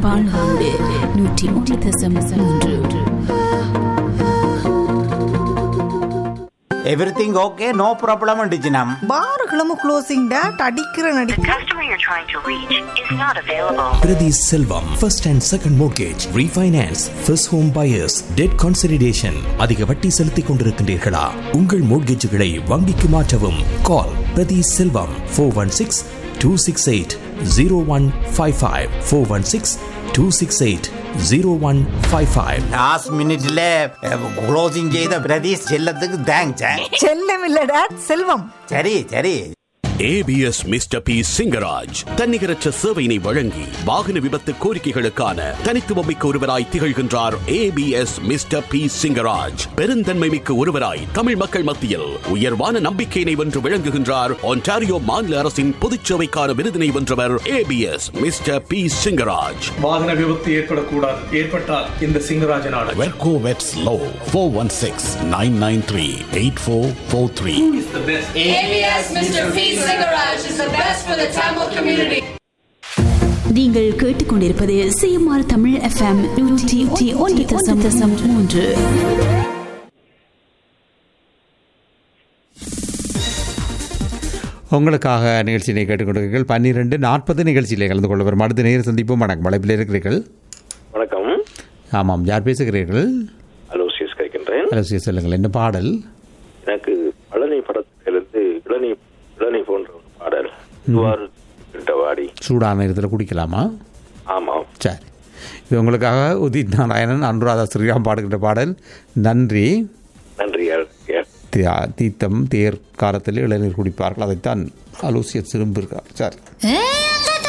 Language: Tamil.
பால்ஹவுண்டு நூற்றி மூன்று தசம் மூன்று எவ்ரிதிங் ஓகே நோ ப்ராப்ளம் அண்டிச்சினம் பாருகளும் க்ளோசிங் டேட் அடிக்கிற நடி The customer you're trying to reach is not available. Priti Selvam, first and second mortgage, refinance, first home buyers, debt consolidation. அதிக வட்டி செலுத்திக் கொண்டிருக்கின்றீர்களா உங்கள் மோட்கேஜுகளை வங்கிக்கு மாற்றவும் call Prathi Selvam four one six two six eight zero one five five four one six two six eight zero one five five last மினிட்ல க்ளோசிங் செய்த பிரதீஷ் செல்லத்துக்கு தேங்க்ஸ் செல்லம் இல்ல டேட் செல்வம் சரி சரி ஏபிஎஸ் மிஸ்டர் பி சிங்கராஜ் தன்னிகரற்ற சேவையினை வழங்கி வாகன விபத்து கோரிக்கைகளுக்கான தனித்துவமிக்க ஒருவராய் திகழ்கின்றார் ஏபிஎஸ் மிஸ்டர் பி சிங்கராஜ் பெருந்தன்மை மிக்க ஒருவராய் தமிழ் மக்கள் மத்தியில் உயர்வான நம்பிக்கையினை வென்று விளங்குகின்றார் ஒன்டாரியோ மாநில அரசின் பொதுச்சேவைக்கான விருதினை வென்றவர் ஏபிஎஸ் மிஸ்டர் பி சிங்கராஜ் வாகன விபத்து ஏற்படக்கூடாது ஏற்பட்டால் இந்த சிங்கராஜனான வெர்கோ வெட்ஸ் லோ four one six nine nine three eight four four three ABS Mr. P. Garage is the best for the Tamil community. நீங்கள் கேட்டுக்கொண்டிருப்பது சிஎம்ஆர் தமிழ் எஃப்எம் நூற்றி ஒன்று தசம் தசம் மூன்று உங்களுக்காக நிகழ்ச்சியினை கேட்டுக்கொண்டிருக்கிறீர்கள் பன்னிரெண்டு நாற்பது நிகழ்ச்சியிலே கலந்து கொள்ள வரும் அடுத்த நேரம் சந்திப்போம் வணக்கம் அழைப்பில் இருக்கிறீர்கள் வணக்கம் ஆமாம் யார் பேசுகிறீர்கள் அலோசியஸ் கேட்கின்றேன் அலோசிய சொல்லுங்கள் என்ன பாடல் எனக்கு பழனி படத்திலிருந்து இளநீ இளநீ போன்ற ஒரு பாடல் இவ்வாறு வாடி சூடான நேரத்தில் குடிக்கலாமா ஆமாம் சரி இது உங்களுக்காக உதித் நாராயணன் அனுராதா ஸ்ரீராம் பாடுகின்ற பாடல் நன்றி நன்றி யார் யார் தீ- தீத்தம் தேர் காலத்தில் இளநீர் குடிப்பார்கள் அதைத்தான் அலோசிய திரும்பியிருக்கார் சரி ஏ